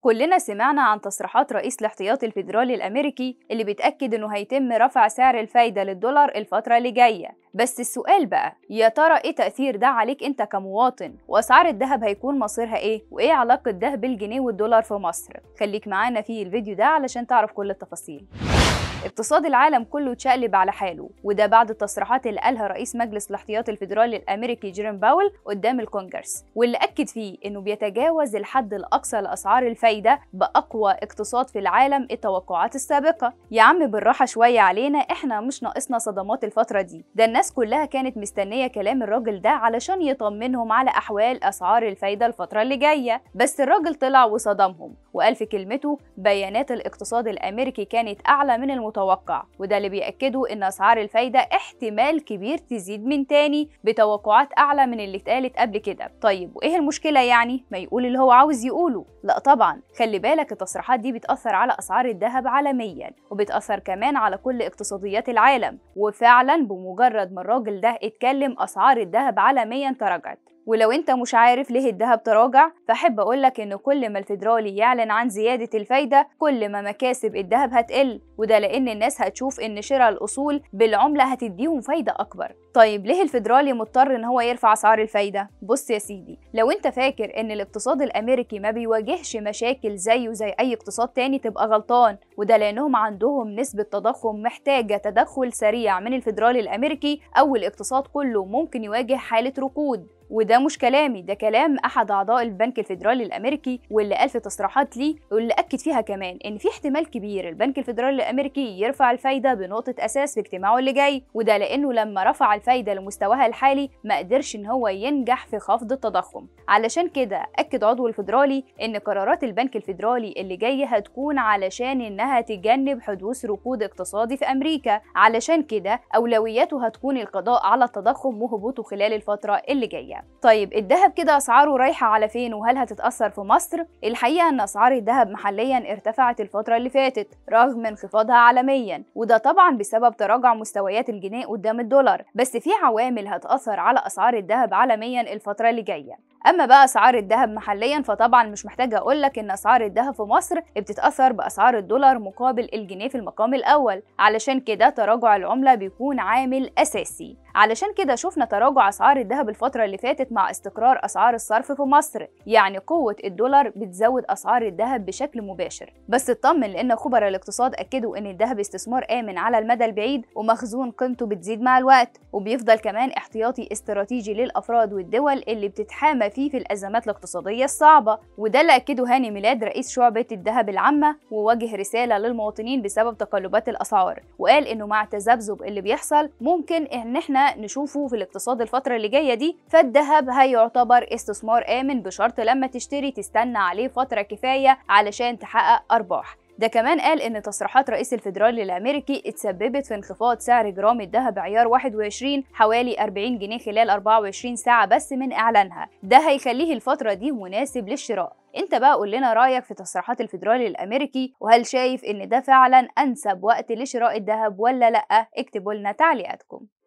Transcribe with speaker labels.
Speaker 1: كلنا سمعنا عن تصريحات رئيس الاحتياطي الفيدرالي الأمريكي اللي بتأكد إنه هيتم رفع سعر الفايدة للدولار الفترة اللي جاية بس السؤال بقى يا ترى إيه تأثير ده عليك أنت كمواطن وأسعار الذهب هيكون مصيرها إيه وإيه علاقة ده بالجنيه والدولار في مصر خليك معانا في الفيديو ده علشان تعرف كل التفاصيل اقتصاد العالم كله اتشقلب على حاله وده بعد التصريحات اللي قالها رئيس مجلس الاحتياطي الفيدرالي الامريكي جيرين باول قدام الكونجرس واللي اكد فيه انه بيتجاوز الحد الاقصى لاسعار الفايده باقوى اقتصاد في العالم التوقعات السابقه يا عم بالراحه شويه علينا احنا مش ناقصنا صدمات الفتره دي ده الناس كلها كانت مستنيه كلام الراجل ده علشان يطمنهم على احوال اسعار الفايده الفتره اللي جايه بس الراجل طلع وصدمهم وقال في كلمته بيانات الاقتصاد الامريكي كانت اعلى من المتوقع وده اللي بيأكده ان اسعار الفايده احتمال كبير تزيد من تاني بتوقعات اعلى من اللي اتقالت قبل كده طيب وايه المشكله يعني ما يقول اللي هو عاوز يقوله لا طبعا خلي بالك التصريحات دي بتأثر على اسعار الذهب عالميا وبتأثر كمان على كل اقتصاديات العالم وفعلا بمجرد ما الراجل ده اتكلم اسعار الذهب عالميا تراجعت ولو انت مش عارف ليه الذهب تراجع فاحب اقولك ان كل ما الفيدرالي يعلن عن زيادة الفايدة كل ما مكاسب الذهب هتقل وده لان الناس هتشوف ان شراء الاصول بالعملة هتديهم فايدة اكبر طيب ليه الفيدرالي مضطر ان هو يرفع اسعار الفايدة بص يا سيدي لو انت فاكر ان الاقتصاد الامريكي ما بيواجهش مشاكل زيه زي اي اقتصاد تاني تبقى غلطان وده لانهم عندهم نسبة تضخم محتاجة تدخل سريع من الفيدرالي الامريكي او الاقتصاد كله ممكن يواجه حالة ركود وده مش كلامي ده كلام احد اعضاء البنك الفيدرالي الامريكي واللي قال في تصريحات ليه واللي اكد فيها كمان ان في احتمال كبير البنك الفيدرالي الامريكي يرفع الفايده بنقطه اساس في اجتماعه اللي جاي وده لانه لما رفع الفايده لمستواها الحالي ما قدرش ان هو ينجح في خفض التضخم علشان كده اكد عضو الفيدرالي ان قرارات البنك الفيدرالي اللي جايه هتكون علشان انها تجنب حدوث ركود اقتصادي في امريكا علشان كده اولوياته هتكون القضاء على التضخم وهبوطه خلال الفتره اللي جايه طيب الذهب كده اسعاره رايحه على فين وهل هتتاثر في مصر الحقيقه ان اسعار الذهب محليا ارتفعت الفتره اللي فاتت رغم انخفاضها عالميا وده طبعا بسبب تراجع مستويات الجنيه قدام الدولار بس في عوامل هتاثر على اسعار الذهب عالميا الفتره اللي جايه اما بقى اسعار الذهب محليا فطبعا مش محتاجه اقول لك ان اسعار الذهب في مصر بتتاثر باسعار الدولار مقابل الجنيه في المقام الاول علشان كده تراجع العمله بيكون عامل اساسي علشان كده شفنا تراجع اسعار الذهب الفتره اللي فاتت مع استقرار اسعار الصرف في مصر يعني قوه الدولار بتزود اسعار الذهب بشكل مباشر بس اطمن لان خبراء الاقتصاد اكدوا ان الذهب استثمار امن على المدى البعيد ومخزون قيمته بتزيد مع الوقت وبيفضل كمان احتياطي استراتيجي للافراد والدول اللي بتتحامى فيه في الازمات الاقتصاديه الصعبه وده اللي اكده هاني ميلاد رئيس شعبه الذهب العامه ووجه رساله للمواطنين بسبب تقلبات الاسعار وقال انه مع التذبذب اللي بيحصل ممكن ان احنا نشوفه في الاقتصاد الفتره اللي جايه دي فالذهب هيعتبر استثمار امن بشرط لما تشتري تستنى عليه فتره كفايه علشان تحقق ارباح ده كمان قال إن تصريحات رئيس الفيدرالي الأمريكي اتسببت في انخفاض سعر جرام الذهب عيار 21 حوالي 40 جنيه خلال 24 ساعة بس من إعلانها ده هيخليه الفترة دي مناسب للشراء انت بقى قول لنا رايك في تصريحات الفيدرالي الامريكي وهل شايف ان ده فعلا انسب وقت لشراء الذهب ولا لا اكتبوا لنا تعليقاتكم